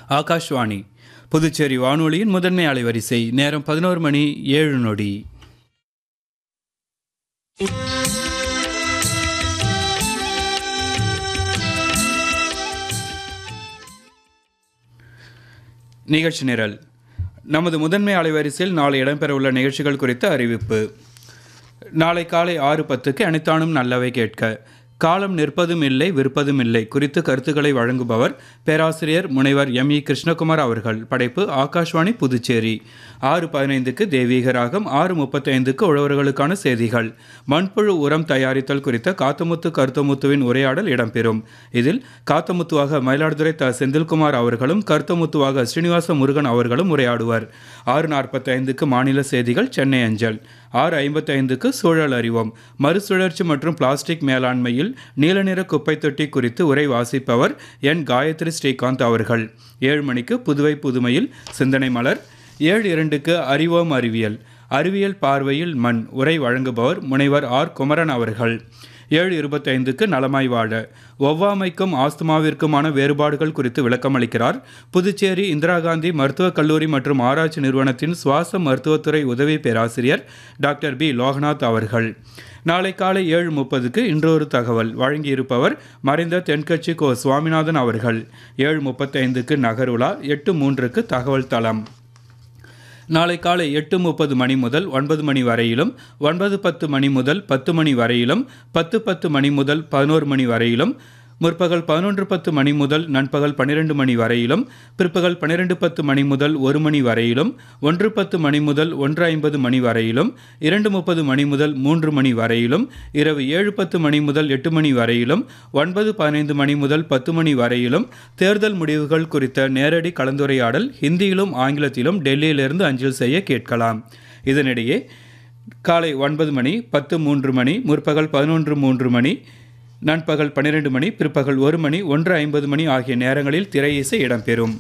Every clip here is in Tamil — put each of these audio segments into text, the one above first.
ஆகாஷ்வாணி புதுச்சேரி வானொலியின் முதன்மை அலைவரிசை நேரம் பதினோரு மணி ஏழு நொடி நிகழ்ச்சி நிரல் நமது முதன்மை அலைவரிசையில் நாளை இடம்பெறவுள்ள நிகழ்ச்சிகள் குறித்த அறிவிப்பு நாளை காலை ஆறு பத்துக்கு அனைத்தானும் நல்லவை கேட்க காலம் நிற்பதும் இல்லை விற்பதும் இல்லை குறித்து கருத்துக்களை வழங்குபவர் பேராசிரியர் முனைவர் எம் இ கிருஷ்ணகுமார் அவர்கள் படைப்பு ஆகாஷ்வாணி புதுச்சேரி ஆறு பதினைந்துக்கு தெய்வீக ராகம் ஆறு முப்பத்தைந்துக்கு உழவர்களுக்கான செய்திகள் மண்புழு உரம் தயாரித்தல் குறித்த காத்தமுத்து கருத்தமுத்துவின் உரையாடல் இடம்பெறும் இதில் காத்தமுத்துவாக மயிலாடுதுறை த செந்தில்குமார் அவர்களும் கருத்தமுத்துவாக ஸ்ரீனிவாச முருகன் அவர்களும் உரையாடுவர் ஆறு நாற்பத்தைந்துக்கு மாநில செய்திகள் சென்னை அஞ்சல் ஆறு ஐம்பத்தைந்துக்கு சூழல் அறிவோம் மறுசுழற்சி மற்றும் பிளாஸ்டிக் மேலாண்மையில் நீல நிற குப்பை தொட்டி குறித்து உரை வாசிப்பவர் என் காயத்ரி ஸ்ரீகாந்த் அவர்கள் ஏழு மணிக்கு புதுவை புதுமையில் சிந்தனை மலர் ஏழு இரண்டுக்கு அறிவோம் அறிவியல் அறிவியல் பார்வையில் மண் உரை வழங்குபவர் முனைவர் ஆர் குமரன் அவர்கள் ஏழு இருபத்தைந்துக்கு நலமாய் வாழ ஒவ்வாமைக்கும் ஆஸ்துமாவிற்குமான வேறுபாடுகள் குறித்து விளக்கம் அளிக்கிறார் புதுச்சேரி இந்திரா காந்தி மருத்துவக் கல்லூரி மற்றும் ஆராய்ச்சி நிறுவனத்தின் சுவாச மருத்துவத்துறை உதவி பேராசிரியர் டாக்டர் பி லோகநாத் அவர்கள் நாளை காலை ஏழு முப்பதுக்கு இன்றொரு தகவல் வழங்கியிருப்பவர் மறைந்த தென்கட்சி கோ சுவாமிநாதன் அவர்கள் ஏழு முப்பத்தைந்துக்கு நகருலா எட்டு மூன்றுக்கு தகவல் தளம் நாளை காலை எட்டு முப்பது மணி முதல் ஒன்பது மணி வரையிலும் ஒன்பது பத்து மணி முதல் பத்து மணி வரையிலும் பத்து பத்து மணி முதல் பதினோரு மணி வரையிலும் முற்பகல் பதினொன்று பத்து மணி முதல் நண்பகல் பன்னிரெண்டு மணி வரையிலும் பிற்பகல் பன்னிரெண்டு பத்து மணி முதல் ஒரு மணி வரையிலும் ஒன்று பத்து மணி முதல் ஒன்று ஐம்பது மணி வரையிலும் இரண்டு முப்பது மணி முதல் மூன்று மணி வரையிலும் இரவு ஏழு பத்து மணி முதல் எட்டு மணி வரையிலும் ஒன்பது பதினைந்து மணி முதல் பத்து மணி வரையிலும் தேர்தல் முடிவுகள் குறித்த நேரடி கலந்துரையாடல் ஹிந்தியிலும் ஆங்கிலத்திலும் டெல்லியிலிருந்து அஞ்சல் செய்ய கேட்கலாம் இதனிடையே காலை ஒன்பது மணி பத்து மூன்று மணி முற்பகல் பதினொன்று மூன்று மணி நண்பகல் பன்னிரெண்டு மணி பிற்பகல் ஒரு மணி ஒன்று ஐம்பது மணி ஆகிய நேரங்களில் திரை இசை இடம்பெறும்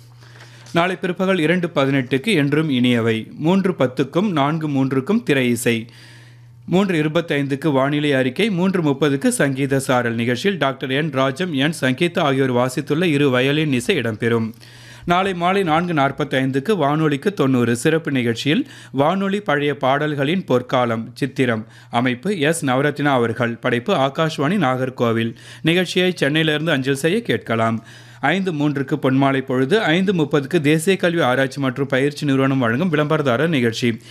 நாளை பிற்பகல் இரண்டு பதினெட்டுக்கு என்றும் இனியவை மூன்று பத்துக்கும் நான்கு மூன்றுக்கும் திரை இசை மூன்று இருபத்தைந்துக்கு வானிலை அறிக்கை மூன்று முப்பதுக்கு சங்கீத சாரல் நிகழ்ச்சியில் doctor N Rajam N Sangeetha ஆகியோர் வாசித்துள்ள இரு வயலின் இசை இடம்பெறும் நாளை மாலை நான்கு நாற்பத்தைந்துக்கு வானொலிக்கு தொண்ணூறு சிறப்பு நிகழ்ச்சியில் வானொலி பழைய பாடல்களின் பொற்காலம் சித்திரம் அமைப்பு எஸ் நவரத்னா அவர்கள் படைப்பு ஆகாஷ்வாணி நாகர்கோவில் நிகழ்ச்சியை சென்னையிலிருந்து அஞ்சல் செய்ய கேட்கலாம் ஐந்து மூன்றுக்கு பொன்மாலை பொழுது ஐந்து முப்பதுக்கு தேசிய கல்வி ஆராய்ச்சி மற்றும் பயிற்சி நிறுவனம் வழங்கும் விளம்பரதாரர் நிகழ்ச்சி